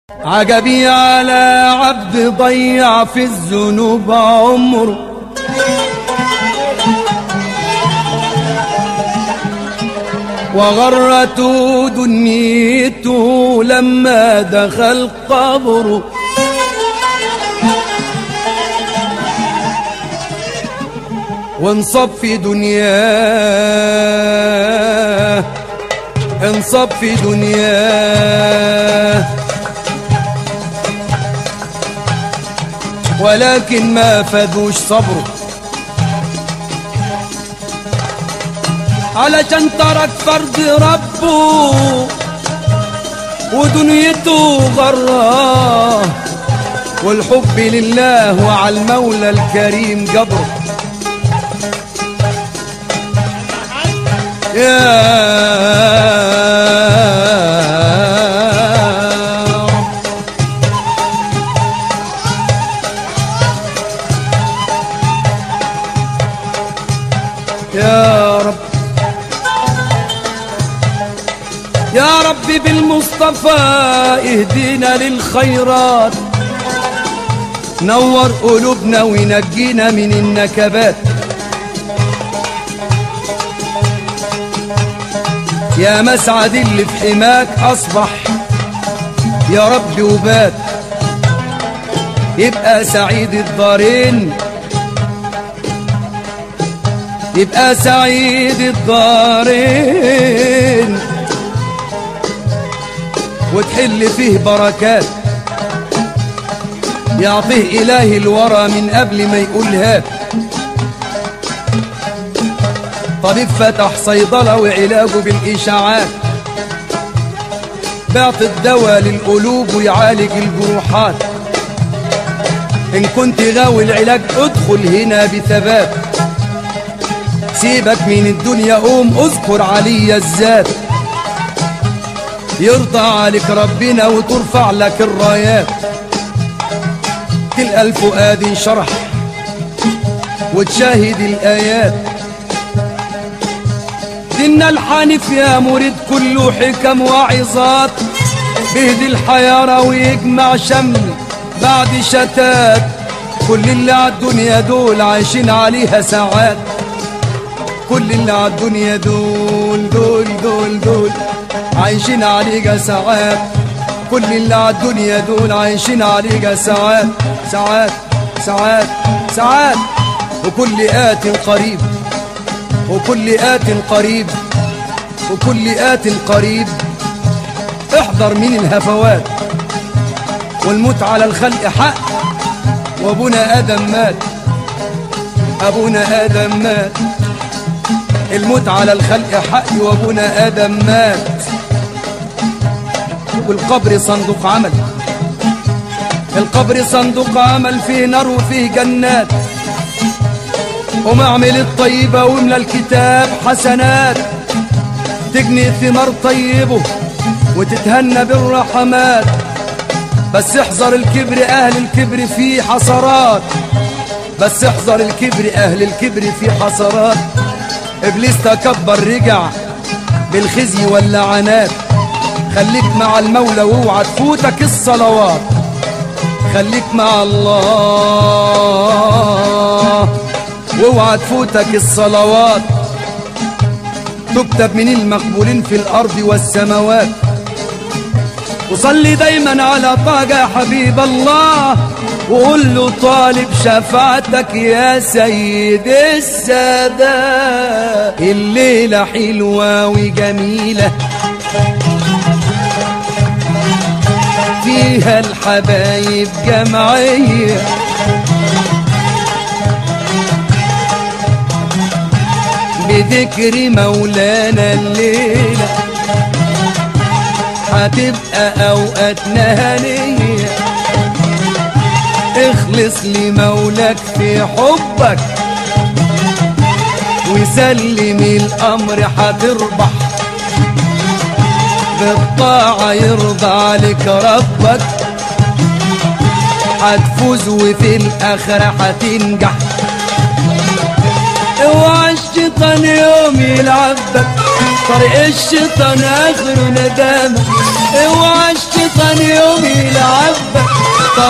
عجبي على عبد ضيع في الذنوب عمره وغرته دنيته لما دخل قبره وانصب في دنياه انصب في دنياه ولكن ما فذوش صبره علشان ترك فرض ربه ودنيته غراه والحب لله وعلى المولى الكريم جبره يا رب يا رب يا رب بالمصطفى اهدينا للخيرات نور قلوبنا ونجينا من النكبات يا مسعد اللي في حماك اصبح يا رب وبات يبقى سعيد الدارين يبقى سعيد الدارين وتحل فيه بركات يعطيه إله الورى من قبل ما يقولها طبيب فتح صيدلة وعلاجه بالإشاعات بيعطي الدواء للقلوب ويعالج الجروحات إن كنت غاوي العلاج ادخل هنا بثبات سيبك من الدنيا قوم اذكر علي الذات يرضى عليك ربنا وترفع لك الرايات تلقى الفؤاد انشرح وتشاهد الآيات ديننا الحنيف يا مريد كله حكم وعظات بهدي الحيارة ويجمع شمل بعد شتات كل اللي عالدنيا دول عايشين عليها ساعات كل اللي عالدنيا دول دول دول دول عايشين عليها ساعات كل اللي عالدنيا دول عايشين عليها ساعات ساعات ساعات ساعات وكل آت قريب وكل آت قريب وكل آت قريب احذر من الهفوات والموت على الخلق حق وابونا آدم مات أبونا آدم مات الموت على الخلق حق وابونا آدم مات والقبر صندوق عمل القبر صندوق عمل فيه نار وفيه جنات قوم اعمل الطيبة واملى الكتاب حسنات تجني ثمار طيبه وتتهنى بالرحمات بس احذر الكبر اهل الكبر فيه حسرات بس احذر الكبر اهل الكبر فيه حسرات ابليس تكبر رجع بالخزي واللعنات خليك مع المولى واوعى تفوتك الصلوات خليك مع الله واوعى تفوتك الصلوات تكتب من المقبولين في الارض والسماوات وصلي دايما على طه يا حبيب الله وقول له طالب شفاعتك يا سيد السادات الليلة حلوة وجميلة فيها الحبايب جمعية بذكر مولانا الليلة هتبقى أوقاتنا هنية اخلص لمولاك في حبك وسلم الأمر هتربح بالطاعة يرضى عليك ربك هتفوز وفي الآخرة هتنجح اوعى الشيطان يوم يلعبك طريق الشيطان اخره ندامة اوعى الشيطان يوم يلعبك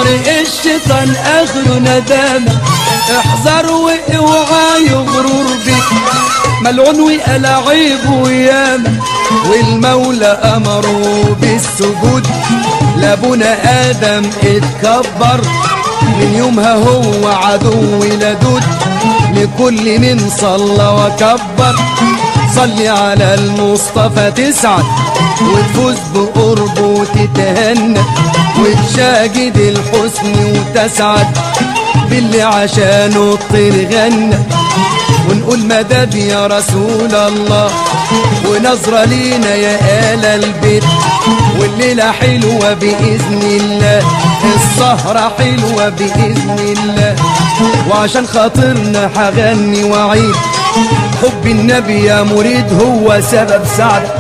الشيطان اخره ندامة احذر واوعى يغرر بك ملعون وألاعيب وياما والمولى امره بالسجود لابونا ادم اتكبر من يومها هو عدو لدود لكل من صلى وكبر صلي على المصطفى تسعد وتفوز بقربه وتتهنى وتشاجد الحسن وتسعد باللي عشانه الطير غنى ونقول مدد يا رسول الله ونظرة لينا يا آل البيت والليلة حلوة بإذن الله السهرة حلوة بإذن الله وعشان خاطرنا هغني وعيد حب النبي يا مريد هو سبب سعدك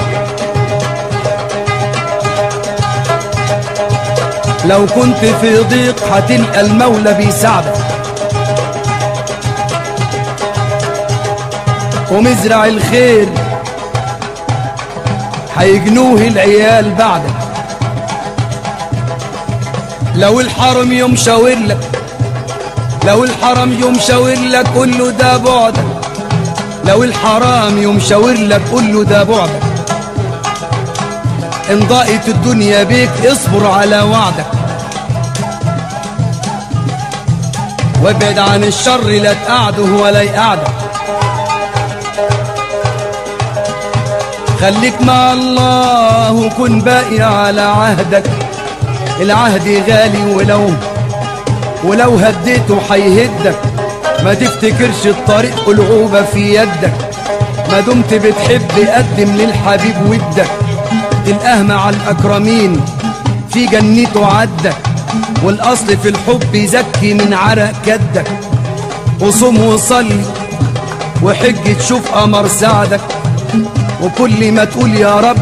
لو كنت في ضيق هتلقى المولى بيساعدك ومزرع الخير هيجنوه العيال بعدك لو الحرم يوم شاور لك لو الحرم يوم شاور لك قول له ده بعدك لو الحرام يوم شاور لك قول له ده بعدك ان ضاقت الدنيا بيك اصبر على وعدك وابعد عن الشر لا تقعده ولا يقعدك خليك مع الله وكن باقي على عهدك العهد غالي ولو ولو هديته هيهدك ما تفتكرش الطريق العوبة في يدك ما دمت بتحب قدم للحبيب ودك تلقاه مع الأكرمين في جنته عدك والأصل في الحب يزكي من عرق كدك وصوم وصلي وحج تشوف قمر سعدك وكل ما تقول يا رب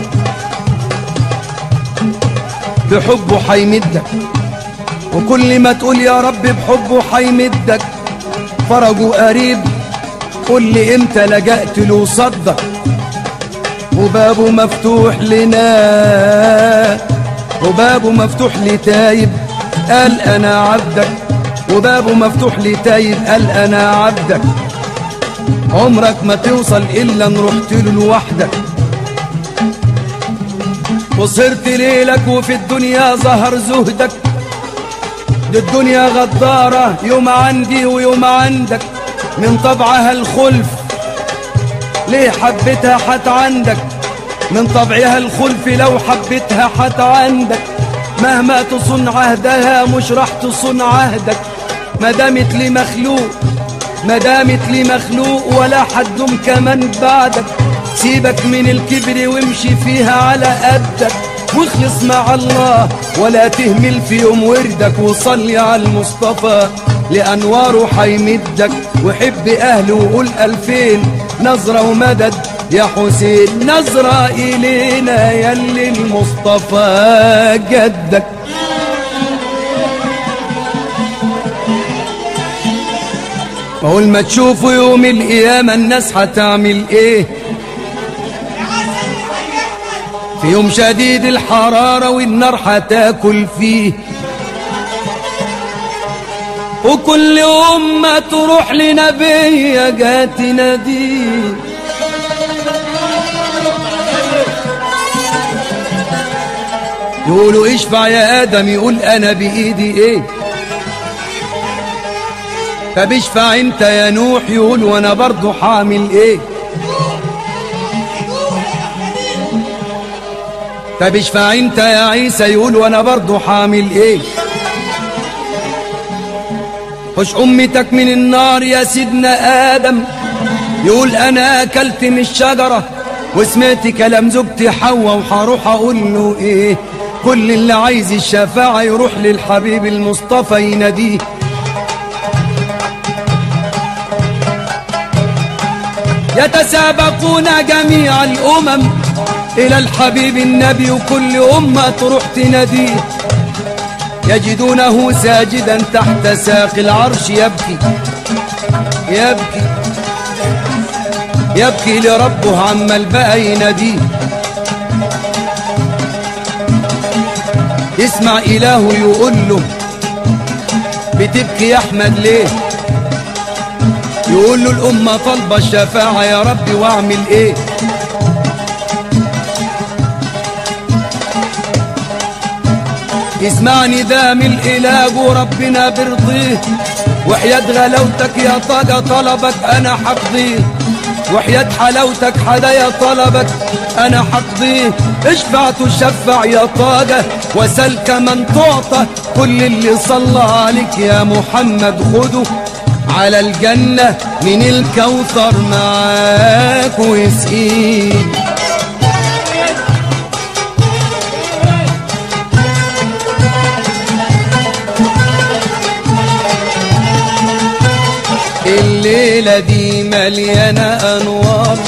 بحبه حيمدك وكل ما تقول يا رب بحبه حيمدك فرجه قريب قول لي امتى لجأت له صدق وبابه مفتوح لنا وبابه مفتوح لتايب قال انا عبدك وبابه مفتوح لتايب قال انا عبدك عمرك ما توصل الا ان رحت له لوحدك وصرت ليلك وفي الدنيا ظهر زهدك دي الدنيا غدارة يوم عندي ويوم عندك من طبعها الخلف ليه حبيتها حت عندك من طبعها الخلف لو حبيتها حت عندك مهما تصن عهدها مش راح تصن عهدك ما دامت لي مخلوق ما دامت لي مخلوق ولا حد كمان بعدك سيبك من الكبر وامشي فيها على قدك واخلص مع الله ولا تهمل في يوم وردك وصلي على المصطفى لأنواره حيمدك وحب أهله وقول ألفين نظرة ومدد يا حسين نظرة إلينا يلي المصطفى جدك أول ما تشوفوا يوم القيامة الناس هتعمل إيه في يوم شديد الحرارة والنار هتاكل فيه وكل أمة تروح لنبي جات تناديه يقولوا اشفع يا آدم يقول أنا بإيدي إيه طب اشفع انت يا نوح يقول وانا برضو حامل ايه طب اشفع انت يا عيسى يقول وانا برضو حامل ايه خش امتك من النار يا سيدنا ادم يقول انا اكلت من الشجرة وسمعت كلام زوجتي حواء وهروح اقول له ايه كل اللي عايز الشفاعة يروح للحبيب المصطفى يناديه يتسابقون جميع الأمم إلى الحبيب النبي وكل أمة تروح تناديه يجدونه ساجدا تحت ساق العرش يبكي يبكي يبكي لربه عما البقى يناديه يسمع إله يقول له بتبكي يا احمد ليه يقول له الامه طالبه الشفاعه يا ربي واعمل ايه اسمعني ده من الاله وربنا برضيه وحياة غلاوتك يا طاقة طلبك انا حقضيه وحياة حلاوتك حدايا طلبك انا حقضيه اشفع تشفع يا طاقة وسل كمن تعطى كل اللي صلى عليك يا محمد خده على الجنة من الكوثر معاك ويسقيك الليلة دي مليانة أنوار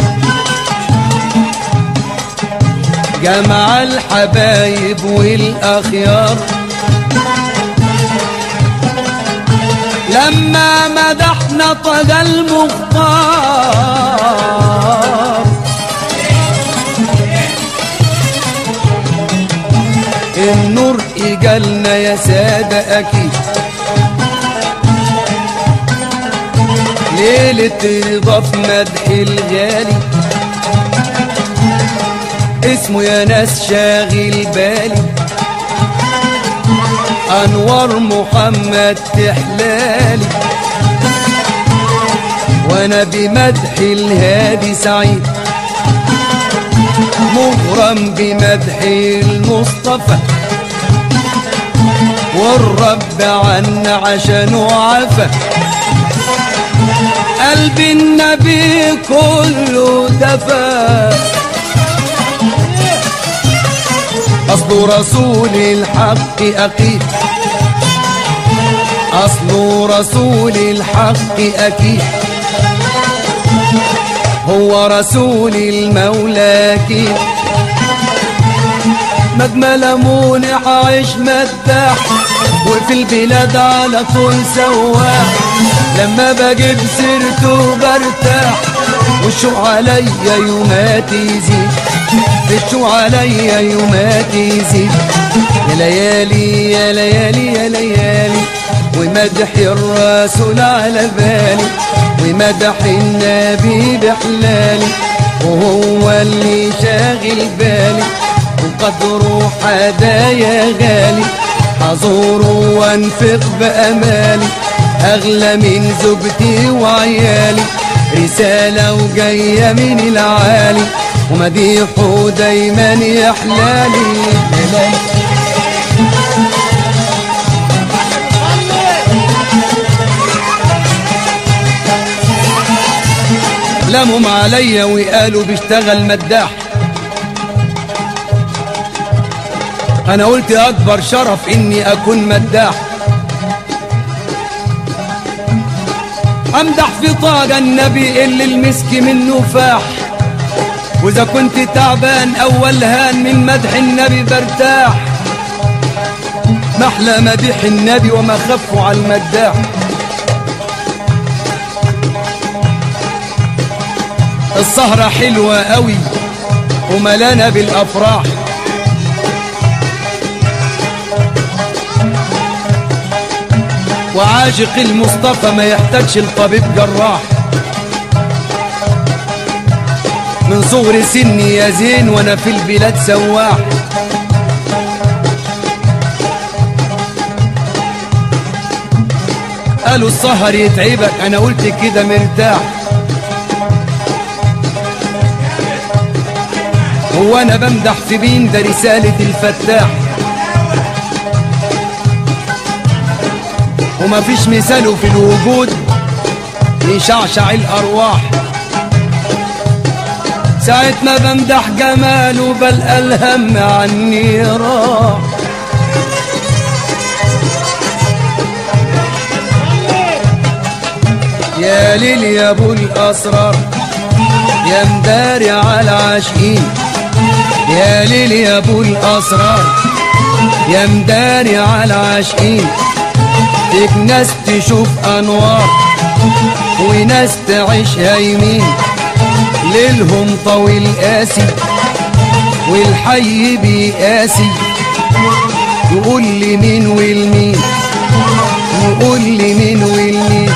جمع الحبايب والأخيار لما مدحنا طغى المختار النور إجالنا يا سادة أكيد ليلة رضا في مدح الغالي اسمه يا ناس شاغل بالي أنوار محمد تحلالي وأنا بمدح الهادي سعيد مغرم بمدح المصطفى والرب عنا عشان عفا قلب النبي كله دفا أصل رسول الحق أكيد أصل رسول الحق أكيد هو رسول المولى أكيد مجمل مونح عيش مداح وفي البلاد على طول سواح لما بجيب سيرته برتاح والشوق عليا يومات يزيد الشوق عليا يومات يزيد يا ليالي يا ليالي يا ليالي ومدح الرسول على بالي ومدح النبي بحلالي وهو اللي شاغل بالي وقدره حدايا غالي حزوره وانفق بأمالي أغلى من زوجتي وعيالي رسالة وجاية من العالي ومديحه دايما يحلالي لمهم عليا وقالوا بيشتغل مداح انا قلت اكبر شرف اني اكون مداح امدح في طاقة النبي اللي المسك منه فاح واذا كنت تعبان اول هان من مدح النبي برتاح محلى مديح النبي وما خفوا على المداح السهرة حلوة قوي وملانة بالافراح وعاشق المصطفى ما يحتاجش الطبيب جراح من صغر سني يا زين وانا في البلاد سواح قالوا السهر يتعبك انا قلت كده مرتاح هو انا بمدح في بين ده رسالة الفتاح وما فيش مثاله في الوجود يشعشع الارواح ساعة ما بمدح جماله بل الهم عني راح يا ليل يا ابو الاسرار يا مداري على عاشقين يا ليل يا ابو الاسرار يا مداري على عاشقين فيك ناس تشوف انوار وناس تعيش هايمين ليلهم طويل قاسي والحي بيقاسي يقول لي مين والمين قول لي مين والمين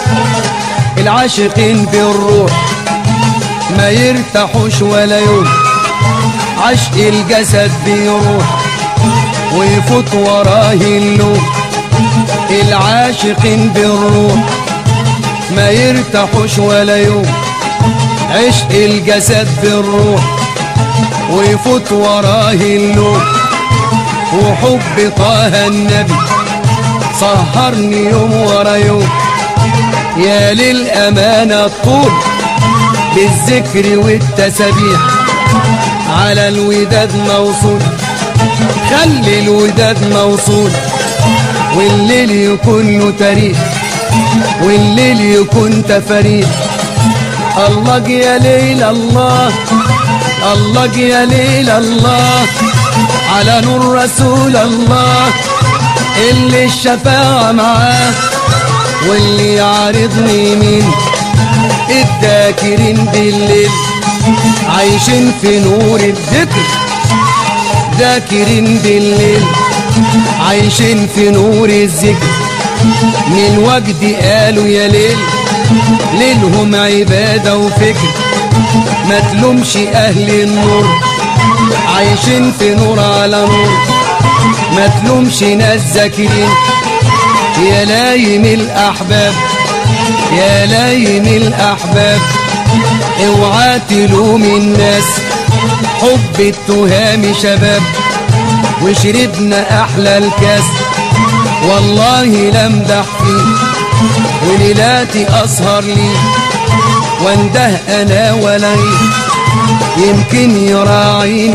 العاشقين بالروح ما يرتاحوش ولا يوم عشق الجسد بيروح ويفوت وراه اللوم العاشقين بالروح ما يرتاحوش ولا يوم عشق الجسد بالروح ويفوت وراه اللوم وحب طه النبي سهرني يوم ورا يوم يا للأمانة الطول بالذكر والتسبيح على الوداد موصول خلي الوداد موصول والليل يكون له تاريخ والليل يكون تفاريح الله يا ليل الله الله يا ليل الله على نور رسول الله اللي الشفاعة معاه واللي يعرضني مين الذاكرين بالليل عايشين في نور الذكر ذاكرين بالليل عايشين في نور الذكر من وجد قالوا يا ليل ليلهم عبادة وفكر ما تلومش أهل النور عايشين في نور على نور ما تلومش ناس ذاكرين يا لايم الأحباب يا لايم الأحباب اوعى تلوم الناس حب التهام شباب وشربنا أحلى الكاس والله لمدح فيه وليلاتي أسهر لي وانده أنا ولي يمكن يراعيني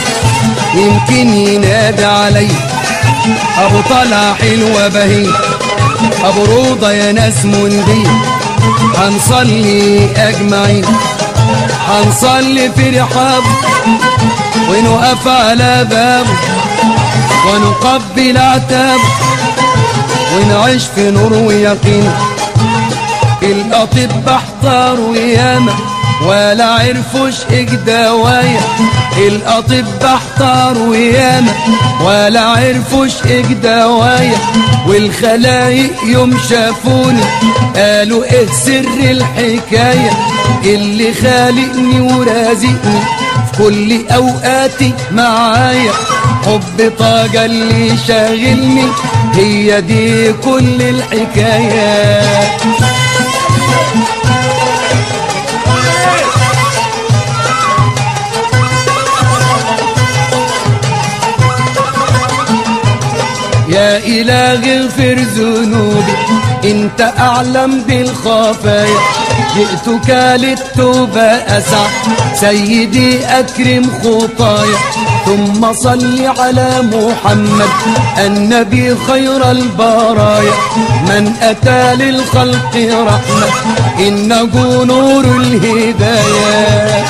يمكن ينادي علي أبو طلع حلوة بهي أبو روضة يا ناس مندي هنصلي أجمعين هنصلي في رحاب ونقف على بابه ونقبل عتابه ونعيش في نور ويقين الأطباء احتاروا ياما ولا عرفوش اجدوايا الأطباء احتاروا ياما ولا عرفوش اجدوايا والخلايق يوم شافوني قالوا ايه سر الحكاية اللي خالقني ورازقني في كل اوقاتي معايا حب طاقة اللي شاغلني هي دي كل الحكاية يا إله اغفر ذنوبي انت اعلم بالخفايا جئتك للتوبة اسع سيدي اكرم خطايا ثم صل على محمد النبي خير البرايا من اتى للخلق رحمة انه نور الهدايا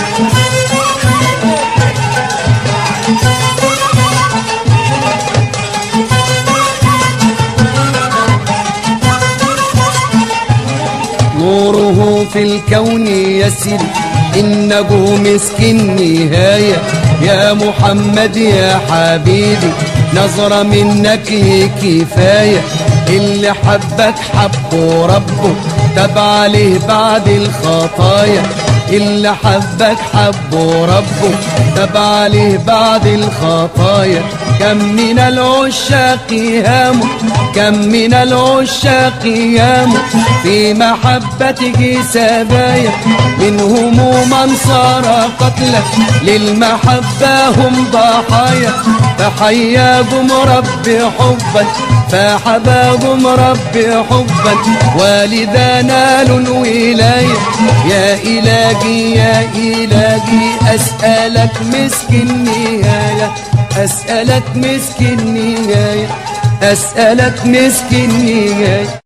نوره في الكون يسري إنه مسك النهاية يا محمد يا حبيبي نظرة منك كفاية اللي حبك حبه ربه تاب عليه بعد الخطايا اللي حبك حبه ربه تاب عليه بعد الخطايا كم من العشاق يهاموا كم من العشاق ياموا في محبتك سبايا منهم من صار قتلا للمحبة هم ضحايا فحياكم ربي حبا فحباكم ربي حبا والذا نال الولاية يا إلهي يا إلهي أسألك مسك النهاية أسألك مسك النهاية أسألك مسك النهاية